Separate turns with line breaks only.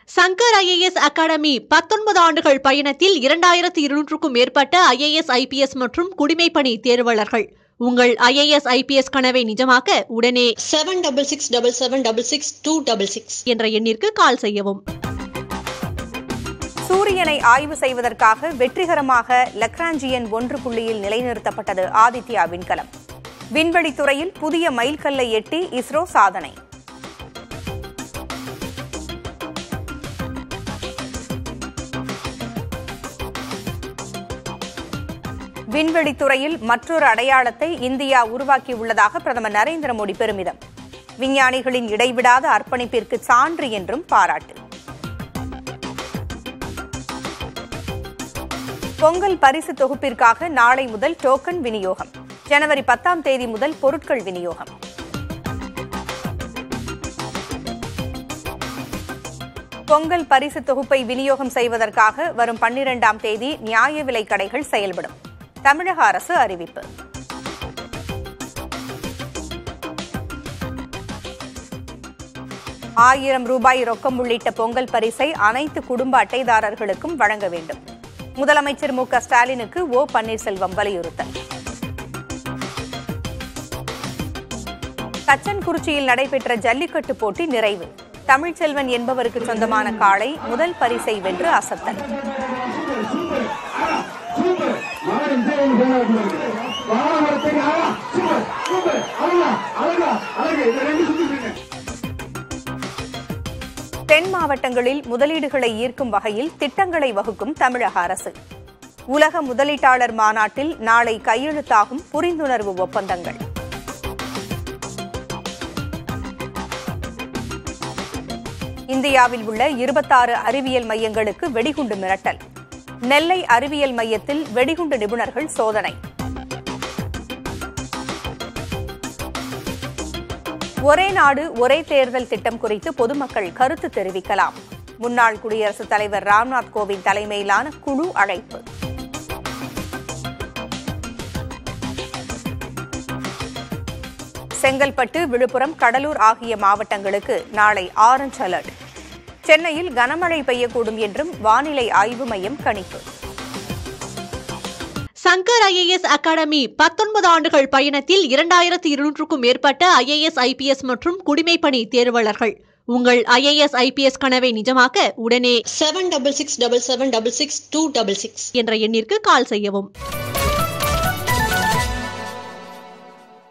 Shankar IAS academy பத்தொன்பது ஆண்டுகள் பயணத்தில் இரண்டாயிரத்து இருநூற்றுக்கும் மேற்பட்ட ஐஏஎஸ் ஐபிஎஸ் மற்றும் குடிமைப்பணி தேர்வாளர்கள் உங்கள் ஐஏஎஸ் ஐபிஎஸ் கனவை நிஜமாக்க உடனே
seven double six double seven double six two double six
என்ற எண்ணிற்கு கால் செய்யவும்
சூரியனை ஆய்வு செய்வதற்காக வெற்றிகரமாக லக்ராஞ்சியன் ஒன்று புள்ளியில் நிலைநிறுத்தப்பட்டது ஆதித்யா விண்கலம் விண்வெளித்துறையில் புதிய மைல்கல்லை எட்டி இஸ்ரோ சாதனை விண்வெளித்துறையில் மற்றொரு அடையாளத்தை இந்தியா உருவாக்கியுள்ளதாக பிரதமர் நரேந்திர மோடி பெருமிதம் விஞ்ஞானிகளின் இடைவிடாத அர்ப்பணிப்பிற்கு சான்று என்றும் பாராட்டு பொங்கல் பரிசு தொகுப்பிற்காக நாளை முதல் டோக்கன் விநியோகம் ஜனவரி பத்தாம் தேதி முதல் பொருட்கள் விநியோகம் பொங்கல் பரிசு தொகுப்பை விநியோகம் செய்வதற்காக வரும் பன்னிரெண்டாம் தேதி நியாய விலைக் கடைகள் செயல்படும் தமிழக அரசு அறிவிப்பு ஆயிரம் ரூபாய் ரொக்கம் உள்ளிட்ட பொங்கல் பரிசை அனைத்து குடும்ப அட்டைதாரர்களுக்கும் வழங்க வேண்டும் முதலமைச்சர் மு க ஸ்டாலினுக்கு ஓ பன்னீர்செல்வம் வலியுறுத்தல் தச்சன்குறிச்சியில் நடைபெற்ற ஜல்லிக்கட்டு போட்டி நிறைவு தமிழ்ச்செல்வன் என்பவருக்கு சொந்தமான காளை முதல் பரிசை வென்று அசத்தல் தென் மாவட்டங்களில் முதலீடுகளை ஈர்க்கும் வகையில் திட்டங்களை வகுக்கும் தமிழக அரசு உலக முதலீட்டாளர் மாநாட்டில் நாளை கையெழுத்தாகும் புரிந்துணர்வு ஒப்பந்தங்கள் இந்தியாவில் உள்ள இருபத்தாறு அறிவியல் மையங்களுக்கு வெடிகுண்டு மிரட்டல் நெல்லை அறிவியல் மையத்தில் வெடிகுண்டு நிபுணர்கள் சோதனை ஒரே நாடு ஒரே தேர்தல் திட்டம் குறித்து பொதுமக்கள் கருத்து தெரிவிக்கலாம் முன்னாள் குடியரசுத் தலைவர் ராம்நாத் கோவிந்த் தலைமையிலான குழு அழைப்பு செங்கல்பட்டு விழுப்புரம் கடலூர் ஆகிய மாவட்டங்களுக்கு நாளை ஆரஞ்ச் அலர்ட் சென்னையில் கனமழை பெய்யக்கூடும் என்றும் வானிலை ஆய்வு மையம் கணிப்பு
சங்கர் ஐஏஎஸ் அகாடமி பத்தொன்பது ஆண்டுகள் பயணத்தில் இரண்டாயிரத்து இருநூற்றுக்கும் மேற்பட்ட ஐஏஎஸ் ஐபிஎஸ் மற்றும் குடிமைப்பணி தேர்வாளர்கள் உங்கள் ஐஏஎஸ் ஐபிஎஸ் கனவை நிஜமாக்க உடனே
seven double six double seven double six two double six
என்ற எண்ணிற்கு கால் செய்யவும்